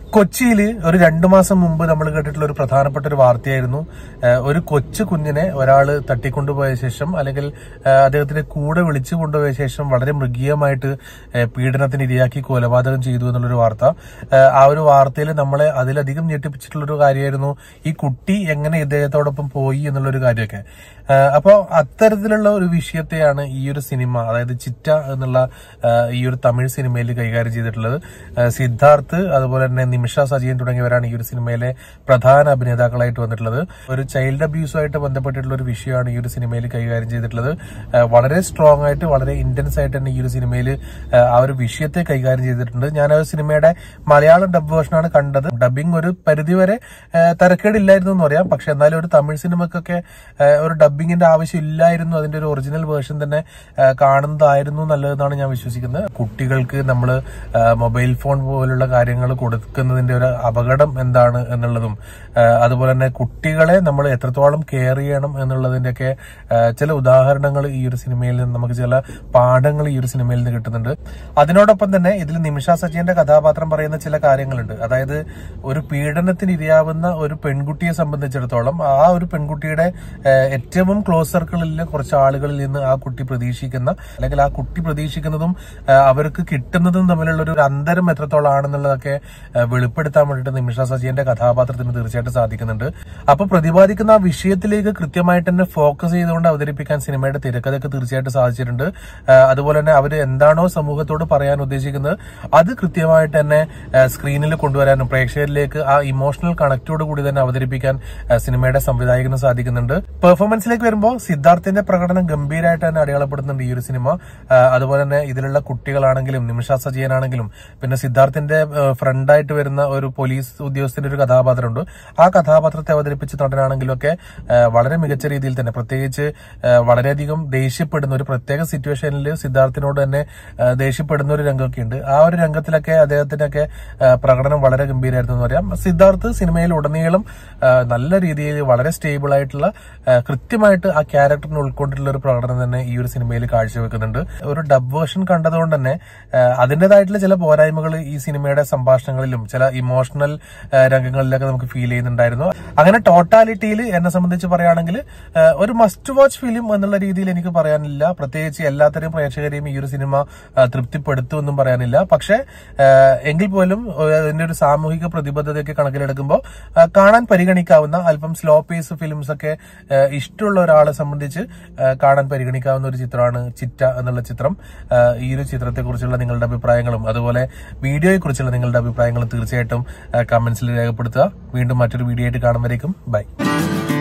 കൊച്ചിയിൽ ഒരു രണ്ടു മാസം മുമ്പ് നമ്മൾ കേട്ടിട്ടുള്ള ഒരു പ്രധാനപ്പെട്ട ഒരു വാർത്തയായിരുന്നു ഏഹ് ഒരു കൊച്ചു കുഞ്ഞിനെ ഒരാൾ തട്ടിക്കൊണ്ടുപോയ ശേഷം അല്ലെങ്കിൽ ഏഹ് അദ്ദേഹത്തിന്റെ കൂടെ വിളിച്ചു കൊണ്ടുപോയ ശേഷം വളരെ മൃഗീയമായിട്ട് ഏഹ് പീഡനത്തിന് ഇരയാക്കി കൊലപാതകം ചെയ്തു എന്നുള്ളൊരു വാർത്ത ഏഹ് ആ ഒരു വാർത്തയിൽ നമ്മളെ അതിലധികം ഞെട്ടിപ്പിച്ചിട്ടുള്ള ഒരു കാര്യമായിരുന്നു ഈ കുട്ടി എങ്ങനെ ഇദ്ദേഹത്തോടൊപ്പം പോയി എന്നുള്ളൊരു കാര്യമൊക്കെ ഏഹ് അപ്പോ അത്തരത്തിലുള്ള ഒരു വിഷയത്തെയാണ് ഈ ഒരു സിനിമ അതായത് ചിറ്റ എന്നുള്ള ഏഹ് ഈ ഒരു തമിഴ് സിനിമയിൽ കൈകാര്യം ചെയ്തിട്ടുള്ളത് ഏഹ് സിദ്ധാർത്ഥ് അതുപോലെ തന്നെ നിമിഷ സജയൻ തുടങ്ങിയവരാണ് ഈ ഒരു സിനിമയിലെ പ്രധാന അഭിനേതാക്കളായിട്ട് വന്നിട്ടുള്ളത് ഒരു ചൈൽഡ് അബ്യൂസുമായിട്ട് ബന്ധപ്പെട്ടിട്ടുള്ള ഒരു വിഷയമാണ് ഈ ഒരു സിനിമയിൽ കൈകാര്യം ചെയ്തിട്ടുള്ളത് ഏഹ് വളരെ സ്ട്രോങ് ആയിട്ട് വളരെ ഇന്റൻസ് ആയിട്ട് തന്നെ ഈ ഒരു സിനിമയിൽ ആ ഒരു വിഷയത്തെ കൈകാര്യം ചെയ്തിട്ടുണ്ട് ഞാൻ ആ ഒരു സിനിമയുടെ മലയാളം ഡബ് വേർഷനാണ് കണ്ടത് ഡബിങ് ഒരു പരിധിവരെ ഏഹ് തരക്കേടില്ലായിരുന്നു എന്ന് പറയാം പക്ഷെ എന്നാലും ഒരു തമിഴ് സിനിമക്കൊക്കെ ഏഹ് ഒരു ഡബിങ്ങിന്റെ ആവശ്യം ഇല്ലായിരുന്നു അതിന്റെ ഒരു ഒറിജിനൽ വേർഷൻ തന്നെ ഏഹ് കാണുന്നതായിരുന്നു നല്ലതെന്നാണ് ഞാൻ വിശ്വസിക്കുന്നത് കുട്ടികൾക്ക് നമ്മൾ മൊബൈൽ ഫോൺ പോലുള്ള കാര്യങ്ങൾ കൊടുക്കുന്നതിന്റെ ഒരു അപകടം എന്താണ് എന്നുള്ളതും ഏഹ് അതുപോലെ തന്നെ കുട്ടികളെ നമ്മൾ എത്രത്തോളം കെയർ ചെയ്യണം എന്നുള്ളതിന്റെയൊക്കെ ഏഹ് ചില ഉദാഹരണങ്ങൾ ഈ ഒരു സിനിമയിൽ നിന്ന് നമുക്ക് ചില പാഠങ്ങൾ ഈ ഒരു സിനിമയിൽ നിന്ന് കിട്ടുന്നുണ്ട് അതിനോടൊപ്പം തന്നെ ഇതിൽ നിമിഷ സജയന്റെ കഥാപാത്രം പറയുന്ന ചില കാര്യങ്ങളുണ്ട് അതായത് ഒരു പീഡനത്തിന് ഇരയാവുന്ന ഒരു പെൺകുട്ടിയെ സംബന്ധിച്ചിടത്തോളം ആ ഒരു പെൺകുട്ടിയുടെ ഏഹ് ഏറ്റവും ക്ലോസ് സർക്കിളിൽ കുറച്ച് ആളുകളിൽ നിന്ന് ആ കുട്ടി പ്രതീക്ഷിക്കുന്ന അല്ലെങ്കിൽ ആ കുട്ടി പ്രതീക്ഷിക്കുന്നതും ഏഹ് അവർക്ക് കിട്ടുന്നതും തമ്മിലുള്ള ഒരു അന്തരം എത്രത്തോളം ആണെന്നുള്ളതൊക്കെ ഏഹ് വെളിപ്പെടുത്താൻ വേണ്ടിയിട്ട് നിമിഷ സജയന്റെ കഥാപാത്രത്തിന് തീർച്ചയായിട്ടും സാധിക്കുന്നുണ്ട് അപ്പൊ പ്രതിപാദിക്കുന്ന ആ വിഷയത്തിലേക്ക് കൃത്യമായിട്ട് തന്നെ ഫോക്കസ് ചെയ്തുകൊണ്ട് അവതരിപ്പിക്കാൻ സിനിമയുടെ തിരക്കഥയൊക്കെ തീർച്ചയായിട്ടും സാധിച്ചിട്ടുണ്ട് ഏഹ് അതുപോലെ തന്നെ അവർ എന്താണോ സമൂഹത്തോട് പറയാൻ ഉദ്ദേശിക്കുന്നത് അത് കൃത്യമായിട്ട് തന്നെ സ്ക്രീനിൽ കൊണ്ടുവരാനും പ്രേക്ഷകരിലേക്ക് ആ ഇമോഷണൽ കണക്റ്റോട് കൂടി തന്നെ അവതരിപ്പിക്കാൻ ഏഹ് സിനിമയുടെ സംവിധായകന് സാധിക്കുന്നുണ്ട് പെർഫോമൻസിലേക്ക് വരുമ്പോൾ സിദ്ധാർത്ഥിന്റെ പ്രകടനം ഗംഭീരമായിട്ട് തന്നെ അടയാളപ്പെടുന്നുണ്ട് ഈ ഒരു സിനിമ ഏഹ് അതുപോലെ തന്നെ ഇതിലുള്ള കുട്ടികളാണെങ്കിലും നിമിഷ സജയനാണെങ്കിലും പിന്നെ സിദ്ധാർത്ഥിന്റെ ഫ്രണ്ടായിട്ട് വരുന്ന ഒരു പോലീസ് ഉദ്യോഗസ്ഥന്റെ ഒരു കഥാപാത്രമുണ്ട് ആ കഥാപാത്രത്തെ അവതരിപ്പിച്ച നടനാണെങ്കിലും ഒക്കെ ഏഹ് വളരെ മികച്ച രീതിയിൽ തന്നെ പ്രത്യേകിച്ച് ഏഹ് വളരെയധികം ദേഷ്യപ്പെടുന്ന ഒരു പ്രത്യേക സിറ്റുവേഷനിൽ സിദ്ധാർത്ഥിനോട് തന്നെ ഏഹ് ദേഷ്യപ്പെടുന്ന ഒരു രംഗമൊക്കെ ഉണ്ട് ആ ഒരു രംഗത്തിലൊക്കെ അദ്ദേഹത്തിനൊക്കെ ഏഹ് പ്രകടനം വളരെ ഗംഭീരമായിരുന്നു എന്ന് പറയാം സിദ്ധാർത്ഥ് സിനിമയിൽ ഉടനീളം ഏഹ് നല്ല രീതിയിൽ വളരെ സ്റ്റേബിൾ ആയിട്ടുള്ള ഏഹ് കൃത്യമായിട്ട് ആ ക്യാരക്ടറിനെ ഉൾക്കൊണ്ടിട്ടുള്ള ഒരു പ്രകടനം തന്നെ ഈ ഒരു സിനിമയിൽ കാഴ്ചവെക്കുന്നുണ്ട് ഒരു ഡബ് വേർഷൻ കണ്ടതുകൊണ്ട് തന്നെ ഏഹ് അതിന്റേതായിട്ടുള്ള ചില പോരായ്മകൾ ഈ സിനിമയുടെ സംഭാഷണങ്ങളിലും ചില ഇമോഷണൽ രംഗങ്ങളിലൊക്കെ നമുക്ക് ഫീൽ ചെയ്യുന്നുണ്ടായിരുന്നു അങ്ങനെ ടോട്ടാലിറ്റിയിൽ എന്നെ സംബന്ധിച്ച് പറയുകയാണെങ്കിൽ ഏഹ് ഒരു മസ്റ്റ് വാച്ച് ഫിലിം എന്നുള്ള രീതിയിൽ എനിക്ക് പറയാനില്ല പ്രത്യേകിച്ച് എല്ലാത്തരം പ്രേക്ഷകരെയും ഈ ഒരു സിനിമ ഏഹ് തൃപ്തിപ്പെടുത്തുമെന്നും പറയാനില്ല പക്ഷേ ഏഹ് എങ്കിൽ പോലും ഏഹ് ഇതിന്റെ ഒരു സാമൂഹിക പ്രതിബദ്ധതയൊക്കെ കണക്കിലെടുക്കുമ്പോൾ ഏഹ് കാണാൻ പരിഗണിക്കാവുന്ന അല്പം സ്ലോ പേസ് ഫിലിംസ് ഒക്കെ ഏഹ് ഇഷ്ടമുള്ള ഒരാളെ സംബന്ധിച്ച് ഏഹ് കാണാൻ പരിഗണിക്കാവുന്ന ഒരു ചിത്രമാണ് ചിറ്റ എന്നുള്ള ചിത്രം ഏഹ് ഈ ഒരു ചിത്രത്തെ കുറിച്ചുള്ള നിങ്ങളുടെ അഭിപ്രായങ്ങളും അതുപോലെ വീഡിയോയെ കുറിച്ചുള്ള നിങ്ങളുടെ അഭിപ്രായങ്ങളും തീർച്ചയായിട്ടും കമന്റ്സിൽ രേഖപ്പെടുത്തുക വീണ്ടും മറ്റൊരു വീഡിയോ ആയിട്ട് കാണുമ്പോഴേക്കും ബൈ